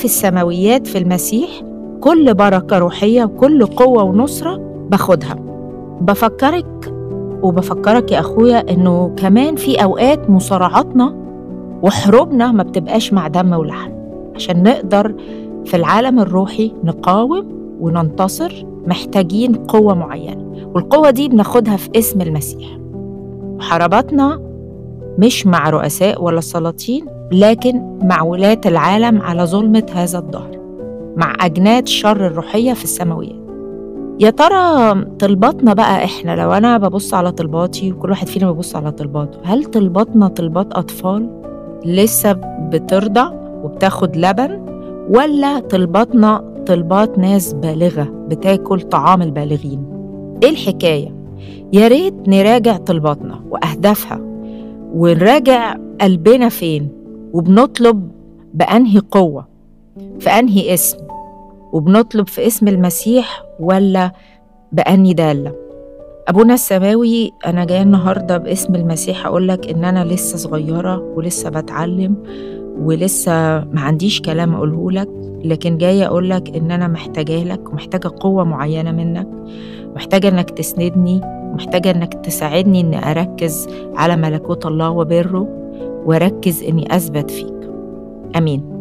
في السماويات في المسيح كل بركة روحية وكل قوة ونصرة باخدها بفكرك وبفكرك يا أخويا إنه كمان في أوقات مصارعاتنا وحروبنا ما بتبقاش مع دم ولحم عشان نقدر في العالم الروحي نقاوم وننتصر محتاجين قوة معينة والقوة دي بناخدها في اسم المسيح وحرباتنا مش مع رؤساء ولا سلاطين لكن مع ولاة العالم على ظلمة هذا الدهر مع أجناد شر الروحية في السماويات يا ترى طلباتنا بقى احنا لو انا ببص على طلباتي وكل واحد فينا بيبص على طلباته هل طلباتنا طلبات اطفال لسه بترضع وبتاخد لبن ولا طلباتنا طلبات ناس بالغة بتاكل طعام البالغين ايه الحكاية يا ريت نراجع طلباتنا واهدافها ونراجع قلبنا فين وبنطلب بأنهي قوة في أنهي اسم وبنطلب في اسم المسيح ولا بأني دالة أبونا السماوي أنا جاية النهاردة باسم المسيح أقولك إن أنا لسه صغيرة ولسه بتعلم ولسه ما عنديش كلام أقوله لك لكن جاية أقولك إن أنا محتاجة لك ومحتاجة قوة معينة منك محتاجة إنك تسندني محتاجة إنك تساعدني إني أركز على ملكوت الله وبره وأركز إني أثبت فيك آمين